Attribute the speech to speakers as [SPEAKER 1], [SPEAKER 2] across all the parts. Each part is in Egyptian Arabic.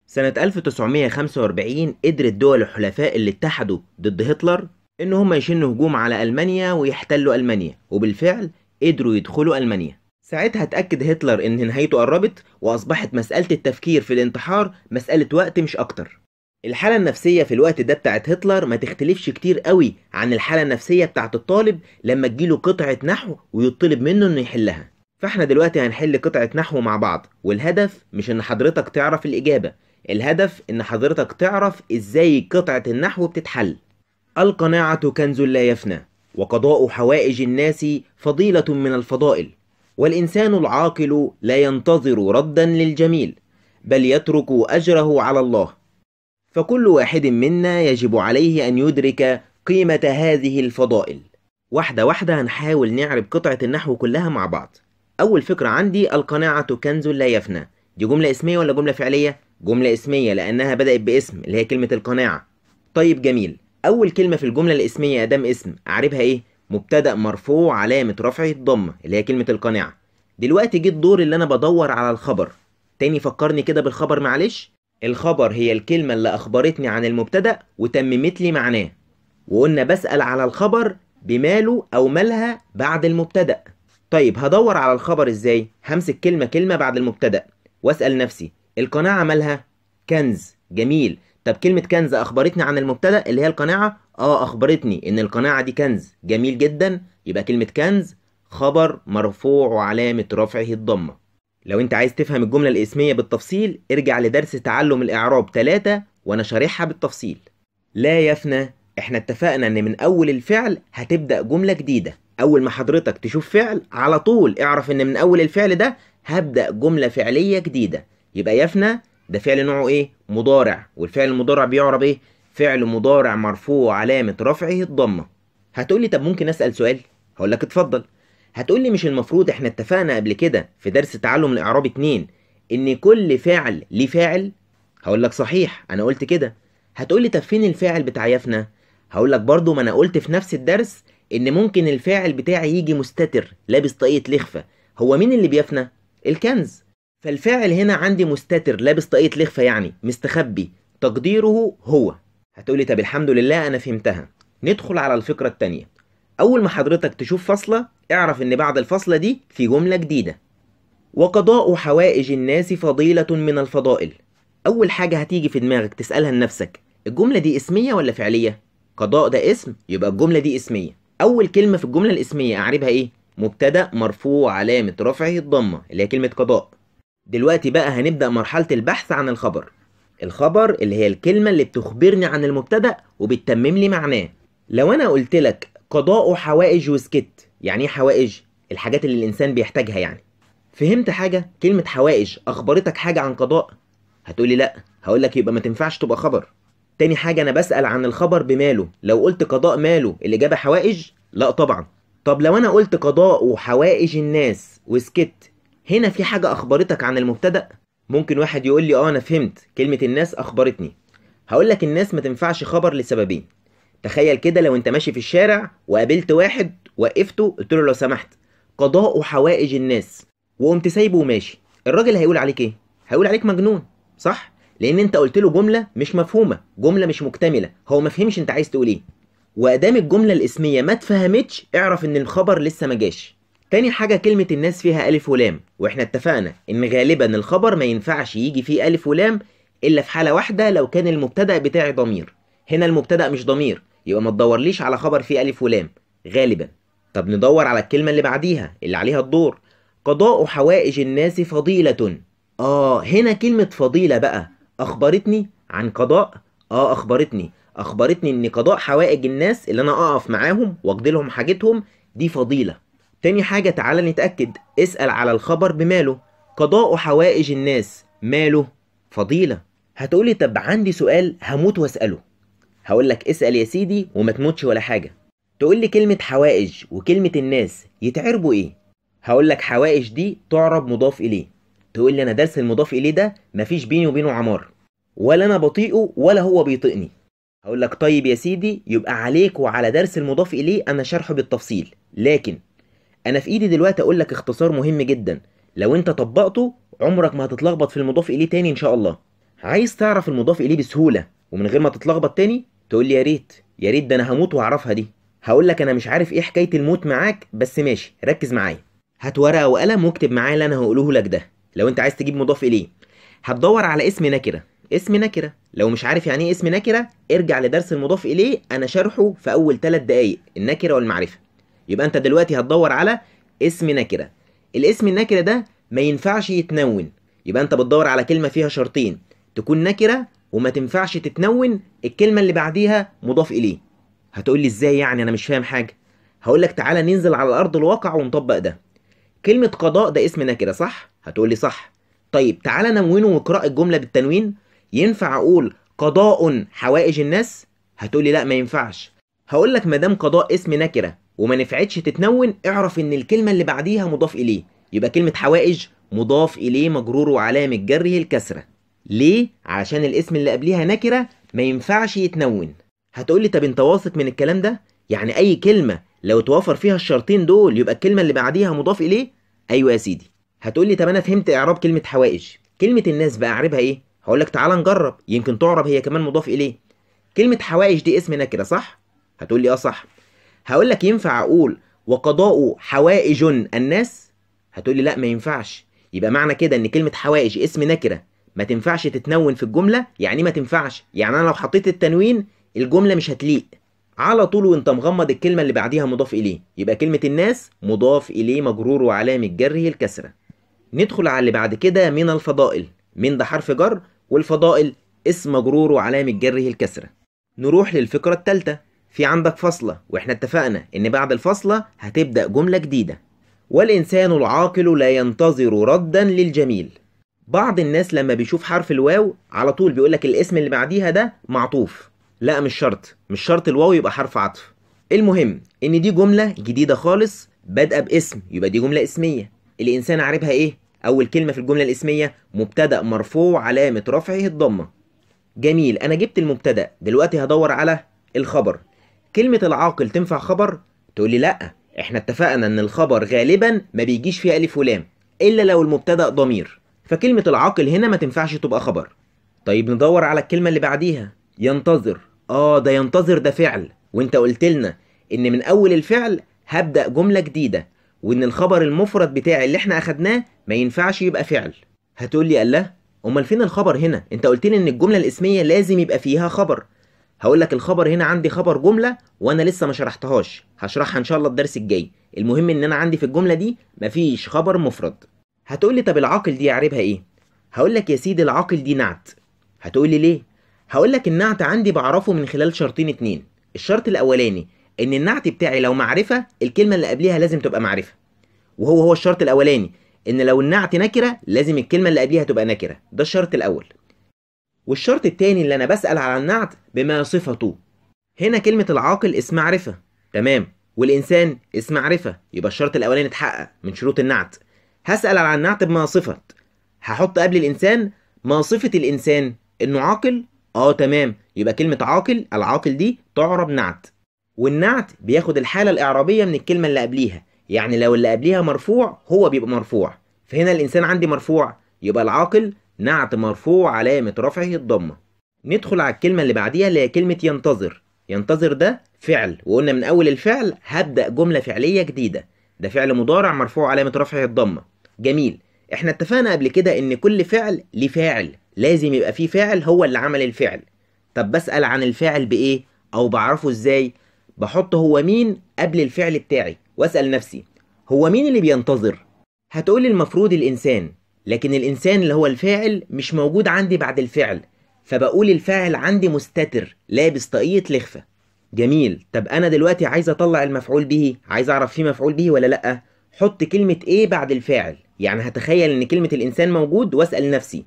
[SPEAKER 1] سنة 1945 قدرت دول الحلفاء اللي اتحدوا ضد هتلر إن هم يشنوا هجوم على ألمانيا ويحتلوا ألمانيا وبالفعل قدروا يدخلوا ألمانيا ساعتها اتأكد هتلر إن نهايته قربت وأصبحت مسألة التفكير في الانتحار مسألة وقت مش أكتر الحالة النفسية في الوقت ده بتاعت هتلر ما تختلفش كتير قوي عن الحالة النفسية بتاعت الطالب لما تجيله قطعة نحو ويطلب منه إنه يحلها فاحنا دلوقتي هنحل قطعة نحو مع بعض والهدف مش إن حضرتك تعرف الإجابة الهدف إن حضرتك تعرف إزاي قطعة النحو بتتحل القناعة كنز لا يفنى وقضاء حوائج الناس فضيلة من الفضائل والإنسان العاقل لا ينتظر ردا للجميل بل يترك أجره على الله فكل واحد منا يجب عليه أن يدرك قيمة هذه الفضائل واحدة واحدة هنحاول نعرب قطعة النحو كلها مع بعض أول فكرة عندي القناعة كنز لا يفنى دي جملة اسمية ولا جملة فعلية؟ جملة اسمية لأنها بدأت باسم اللي هي كلمة القناعة طيب جميل أول كلمة في الجملة الاسمية أدام اسم أعربها إيه؟ مبتدأ مرفوع علامة رفعه الضمة اللي هي كلمة القناعة دلوقتي جه الدور اللي أنا بدور على الخبر تاني فكرني كده بالخبر معلش الخبر هي الكلمة اللي أخبرتني عن المبتدأ وتممت لي معناه وقلنا بسأل على الخبر بماله أو مالها بعد المبتدأ طيب هدور على الخبر إزاي؟ همسك كلمة كلمة بعد المبتدأ وأسأل نفسي القناعة مالها؟ كنز جميل طب كلمة كنز أخبرتني عن المبتدأ اللي هي القناعة؟ آه أخبرتني إن القناعة دي كنز جميل جدا يبقى كلمة كنز خبر مرفوع وعلامة رفعه الضمة لو انت عايز تفهم الجملة الاسمية بالتفصيل ارجع لدرس تعلم الإعراب 3 وأنا شارحها بالتفصيل لا يفنى احنا اتفقنا ان من أول الفعل هتبدأ جملة جديدة أول ما حضرتك تشوف فعل على طول اعرف ان من أول الفعل ده هبدأ جملة فعلية جديدة يبقى يفنى ده فعل نوعه ايه مضارع والفعل المضارع بيعرب ايه فعل مضارع مرفوع علامة رفعه الضمة هتقولي طب ممكن أسأل سؤال هقول لك اتفضل هتقولي مش المفروض احنا اتفقنا قبل كده في درس تعلم الاعراب 2 ان كل فاعل ليه فاعل هقول لك صحيح انا قلت كده هتقولي طب فين الفاعل بتاع يفنى هقول لك برضو ما انا قلت في نفس الدرس ان ممكن الفاعل بتاعي يجي مستتر لابس طاقية لخفة هو مين اللي بيفنى الكنز فالفاعل هنا عندي مستتر لابس طاقية لخفة يعني مستخبي تقديره هو هتقولي طب الحمد لله انا فهمتها ندخل على الفكرة التانية أول ما حضرتك تشوف فصلة اعرف إن بعد الفصلة دي في جملة جديدة وقضاء حوائج الناس فضيلة من الفضائل أول حاجة هتيجي في دماغك تسألها لنفسك الجملة دي اسمية ولا فعلية؟ قضاء ده اسم يبقى الجملة دي اسمية أول كلمة في الجملة الاسمية أعربها إيه؟ مبتدأ مرفوع علامة رفعه الضمة اللي هي كلمة قضاء دلوقتي بقى هنبدأ مرحلة البحث عن الخبر الخبر اللي هي الكلمة اللي بتخبرني عن المبتدأ وبتتمم لي معناه لو أنا قلت لك قضاء حوائج وسكت يعني ايه حوائج الحاجات اللي الانسان بيحتاجها يعني فهمت حاجه كلمه حوائج اخبرتك حاجه عن قضاء هتقولي لا هقول لك يبقى ما تنفعش تبقى خبر تاني حاجه انا بسال عن الخبر بماله لو قلت قضاء ماله الاجابه حوائج لا طبعا طب لو انا قلت قضاء حوائج الناس وسكت هنا في حاجه اخبرتك عن المبتدا ممكن واحد يقول لي اه انا فهمت كلمه الناس اخبرتني هقول لك الناس ما تنفعش خبر لسببين تخيل كده لو انت ماشي في الشارع وقابلت واحد وقفته قلت له لو سمحت قضاء حوائج الناس وقمت سايبه وماشي الراجل هيقول عليك ايه هيقول عليك مجنون صح لان انت قلت له جمله مش مفهومه جمله مش مكتمله هو ما فهمش انت عايز تقول ايه وادام الجمله الاسميه ما اتفهمتش اعرف ان الخبر لسه ما جاش تاني حاجه كلمه الناس فيها الف ولام واحنا اتفقنا ان غالبا الخبر ما ينفعش يجي فيه الف ولام الا في حاله واحده لو كان المبتدا بتاعي ضمير هنا المبتدا مش ضمير يبقى ما تدورليش على خبر فيه ألف ولام غالبا طب ندور على الكلمة اللي بعديها اللي عليها الدور قضاء حوائج الناس فضيلة آه هنا كلمة فضيلة بقى أخبرتني عن قضاء آه أخبرتني أخبرتني إن قضاء حوائج الناس اللي أنا أقف معاهم وأقضي لهم حاجتهم دي فضيلة تاني حاجة تعالى نتأكد اسأل على الخبر بماله قضاء حوائج الناس ماله فضيلة هتقولي طب عندي سؤال هموت واسأله هقول لك اسأل يا سيدي وما تموتش ولا حاجة تقول لي كلمة حوائج وكلمة الناس يتعربوا ايه هقول لك حوائج دي تعرب مضاف اليه تقول لي انا درس المضاف اليه ده مفيش بيني وبينه عمار ولا انا بطيئه ولا هو بيطيقني هقول لك طيب يا سيدي يبقى عليك وعلى درس المضاف اليه انا شرحه بالتفصيل لكن انا في ايدي دلوقتي اقول لك اختصار مهم جدا لو انت طبقته عمرك ما هتتلخبط في المضاف اليه تاني ان شاء الله عايز تعرف المضاف اليه بسهوله ومن غير ما تتلخبط تاني تقول لي يا ريت يا ريت ده انا هموت واعرفها دي هقول لك انا مش عارف ايه حكايه الموت معاك بس ماشي ركز معايا هات ورقه وقلم واكتب معايا اللي انا هقوله لك ده لو انت عايز تجيب مضاف اليه هتدور على اسم نكره اسم نكره لو مش عارف يعني ايه اسم نكره ارجع لدرس المضاف اليه انا شارحه في اول 3 دقايق النكره والمعرفه يبقى انت دلوقتي هتدور على اسم نكره الاسم النكره ده ما ينفعش يتنون يبقى انت بتدور على كلمه فيها شرطين تكون نكره وما تنفعش تتنون الكلمه اللي بعديها مضاف اليه هتقول لي ازاي يعني انا مش فاهم حاجه هقول لك تعالى ننزل على ارض الواقع ونطبق ده كلمه قضاء ده اسم نكره صح هتقول لي صح طيب تعالى نونه واقرا الجمله بالتنوين ينفع اقول قضاء حوائج الناس هتقول لي لا ما ينفعش هقول لك ما دام قضاء اسم نكره وما نفعتش تتنون اعرف ان الكلمه اللي بعديها مضاف اليه يبقى كلمه حوائج مضاف اليه مجرور وعلامه جره الكسره ليه علشان الاسم اللي قبليها نكره ما ينفعش يتنون هتقول لي طب انت واثق من الكلام ده يعني اي كلمه لو توافر فيها الشرطين دول يبقى الكلمه اللي بعديها مضاف اليه ايوه يا سيدي هتقول لي طب انا فهمت اعراب كلمه حوائج كلمه الناس بقى اعربها ايه هقول لك تعالى نجرب يمكن تعرب هي كمان مضاف اليه كلمه حوائج دي اسم نكره صح هتقول لي اه صح هقول لك ينفع اقول وقضاء حوائج الناس هتقول لي لا ما ينفعش يبقى معنى كده ان كلمه حوائج اسم نكره ما تنفعش تتنون في الجمله يعني ما تنفعش يعني انا لو حطيت التنوين الجمله مش هتليق على طول وانت مغمض الكلمه اللي بعديها مضاف اليه يبقى كلمه الناس مضاف اليه مجرور وعلامه جره الكسره ندخل على اللي بعد كده من الفضائل من ده حرف جر والفضائل اسم مجرور وعلامه جره الكسره نروح للفكره الثالثه في عندك فاصله واحنا اتفقنا ان بعد الفاصله هتبدا جمله جديده والانسان العاقل لا ينتظر ردا للجميل بعض الناس لما بيشوف حرف الواو على طول بيقول لك الاسم اللي بعديها ده معطوف لا مش شرط مش شرط الواو يبقى حرف عطف المهم ان دي جمله جديده خالص بادئه باسم يبقى دي جمله اسميه الانسان عارفها ايه اول كلمه في الجمله الاسميه مبتدا مرفوع علامه رفعه الضمه جميل انا جبت المبتدا دلوقتي هدور على الخبر كلمه العاقل تنفع خبر تقول لي لا احنا اتفقنا ان الخبر غالبا ما بيجيش فيه الف ولام الا لو المبتدا ضمير فكلمه العاقل هنا ما تنفعش تبقى خبر طيب ندور على الكلمه اللي بعديها ينتظر اه ده ينتظر ده فعل وانت قلت لنا ان من اول الفعل هبدا جمله جديده وان الخبر المفرد بتاعي اللي احنا اخدناه ما ينفعش يبقى فعل هتقول لي الله امال فين الخبر هنا انت قلت لي ان الجمله الاسميه لازم يبقى فيها خبر هقول لك الخبر هنا عندي خبر جمله وانا لسه ما شرحتهاش هشرحها ان شاء الله الدرس الجاي المهم ان انا عندي في الجمله دي مفيش خبر مفرد هتقول لي طب العاقل دي اعربها ايه هقول لك يا سيدي العاقل دي نعت هتقول لي ليه هقول لك النعت عندي بعرفه من خلال شرطين اتنين الشرط الاولاني ان النعت بتاعي لو معرفه الكلمه اللي قبليها لازم تبقى معرفه وهو هو الشرط الاولاني ان لو النعت نكره لازم الكلمه اللي قبليها تبقى نكره ده الشرط الاول والشرط التاني اللي انا بسال على النعت بما صفته هنا كلمه العاقل اسم معرفه تمام والانسان اسم معرفه يبقى الشرط الاولاني اتحقق من شروط النعت هسال على النعت بما صفه هحط قبل الانسان ما صفه الانسان انه عاقل اه تمام يبقى كلمه عاقل العاقل دي تعرب نعت والنعت بياخد الحاله الاعرابيه من الكلمه اللي قبليها يعني لو اللي قبليها مرفوع هو بيبقى مرفوع فهنا الانسان عندي مرفوع يبقى العاقل نعت مرفوع علامه رفعه الضمه ندخل على الكلمه اللي بعديها اللي هي كلمه ينتظر ينتظر ده فعل وقلنا من اول الفعل هبدا جمله فعليه جديده ده فعل مضارع مرفوع علامه رفعه الضمه جميل احنا اتفقنا قبل كده ان كل فعل ليه فاعل لازم يبقى فيه فاعل هو اللي عمل الفعل طب بسال عن الفاعل بايه او بعرفه ازاي بحط هو مين قبل الفعل بتاعي واسال نفسي هو مين اللي بينتظر هتقولي المفروض الانسان لكن الانسان اللي هو الفاعل مش موجود عندي بعد الفعل فبقول الفاعل عندي مستتر لابس طاقية لخفة جميل طب انا دلوقتي عايز اطلع المفعول به عايز اعرف فيه مفعول به ولا لا حط كلمة ايه بعد الفاعل يعني هتخيل ان كلمة الانسان موجود واسأل نفسي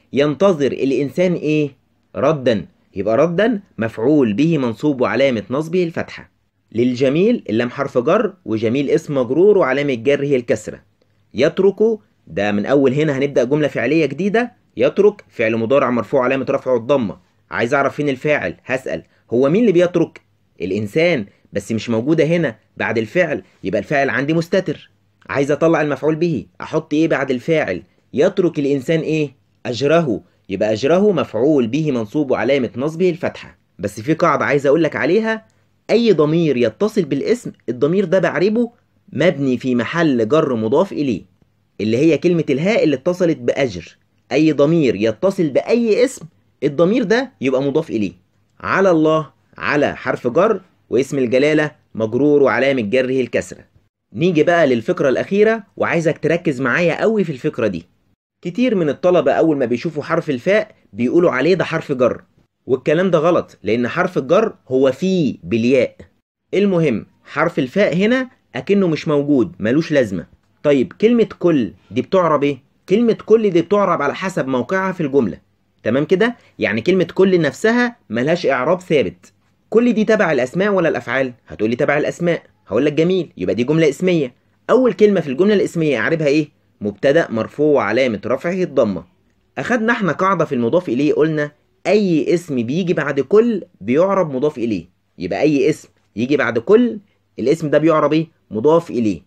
[SPEAKER 1] ينتظر الانسان ايه ردا يبقى ردا مفعول به منصوب وعلامة نصبه الفتحة للجميل اللام حرف جر وجميل اسم مجرور وعلامة جره الكسرة يترك ده من اول هنا هنبدأ جملة فعلية جديدة يترك فعل مضارع مرفوع علامة رفعه الضمة عايز اعرف فين الفاعل هسأل هو مين اللي بيترك الانسان بس مش موجودة هنا بعد الفعل يبقى الفاعل عندي مستتر عايز اطلع المفعول به احط ايه بعد الفاعل يترك الانسان ايه اجره يبقى أجره مفعول به منصوب وعلامة نصبه الفتحة بس في قاعدة عايز أقولك عليها أي ضمير يتصل بالاسم الضمير ده بعربه مبني في محل جر مضاف إليه اللي هي كلمة الهاء اللي اتصلت بأجر أي ضمير يتصل بأي اسم الضمير ده يبقى مضاف إليه على الله على حرف جر واسم الجلالة مجرور وعلامة جره الكسرة نيجي بقى للفكرة الأخيرة وعايزك تركز معايا قوي في الفكرة دي كتير من الطلبة أول ما بيشوفوا حرف الفاء بيقولوا عليه ده حرف جر والكلام ده غلط لأن حرف الجر هو فيه بالياء المهم حرف الفاء هنا أكنه مش موجود ملوش لازمة طيب كلمة كل دي بتعرب إيه؟ كلمة كل دي بتعرب على حسب موقعها في الجملة تمام كده؟ يعني كلمة كل نفسها ملهاش إعراب ثابت كل دي تبع الأسماء ولا الأفعال؟ هتقولي تبع الأسماء هقول لك جميل يبقى دي جملة اسمية أول كلمة في الجملة الاسمية أعربها إيه؟ مبتدأ مرفوع وعلامة رفعه الضمة أخدنا احنا قاعدة في المضاف إليه قلنا أي اسم بيجي بعد كل بيعرب مضاف إليه يبقى أي اسم يجي بعد كل الاسم ده بيعرب إيه؟ مضاف إليه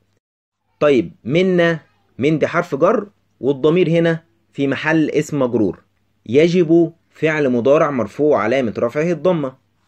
[SPEAKER 1] طيب منا من دي حرف جر والضمير هنا في محل اسم مجرور يجب فعل مضارع مرفوع علامة رفعه الضمة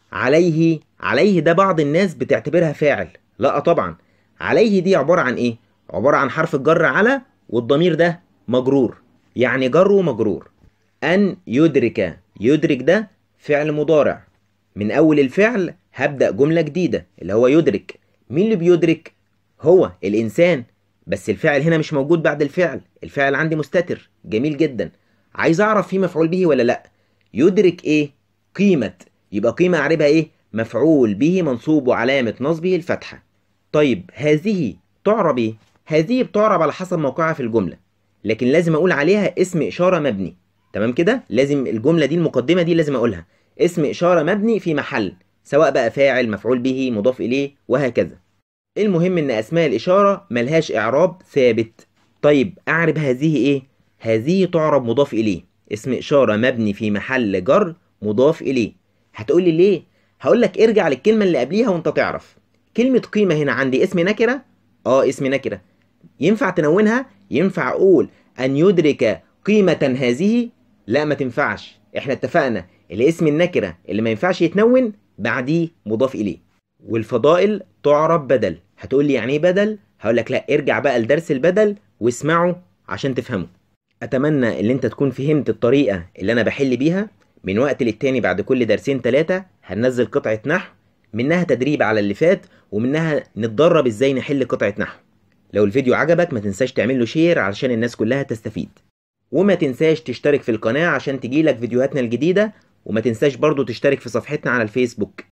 [SPEAKER 1] عليه عليه ده بعض الناس بتعتبرها فاعل لا طبعا عليه دي عبارة عن ايه عبارة عن حرف الجر على والضمير ده مجرور يعني جر ومجرور أن يدرك يدرك ده فعل مضارع من أول الفعل هبدأ جملة جديدة اللي هو يدرك مين اللي بيدرك هو الإنسان بس الفعل هنا مش موجود بعد الفعل الفعل عندي مستتر جميل جدا عايز أعرف في مفعول به ولا لأ يدرك إيه قيمة يبقى قيمة أعربها إيه مفعول به منصوب وعلامة نصبه الفتحة طيب هذه تعرب إيه هذه بتعرب على حسب موقعها في الجملة لكن لازم أقول عليها اسم إشارة مبني تمام كده لازم الجملة دي المقدمة دي لازم أقولها اسم إشارة مبني في محل سواء بقى فاعل مفعول به مضاف إليه وهكذا المهم إن أسماء الإشارة ملهاش إعراب ثابت طيب أعرب هذه إيه هذه تعرب مضاف إليه اسم إشارة مبني في محل جر مضاف إليه هتقولي ليه هقولك ارجع للكلمة اللي قبليها وانت تعرف كلمة قيمة هنا عندي اسم نكرة اه اسم نكرة ينفع تنونها ينفع اقول ان يدرك قيمة هذه لا ما تنفعش احنا اتفقنا الاسم النكرة اللي ما ينفعش يتنون بعديه مضاف اليه والفضائل تعرب بدل هتقول لي يعني ايه بدل هقول لك لا ارجع بقى لدرس البدل واسمعه عشان تفهمه اتمنى ان انت تكون فهمت الطريقة اللي انا بحل بيها من وقت للتاني بعد كل درسين ثلاثة هننزل قطعة نحو منها تدريب على اللي فات ومنها نتدرب ازاي نحل قطعة نحو لو الفيديو عجبك ما تنساش تعمل له شير علشان الناس كلها تستفيد وما تنساش تشترك في القناة عشان تجيلك فيديوهاتنا الجديدة وما تنساش برضو تشترك في صفحتنا على الفيسبوك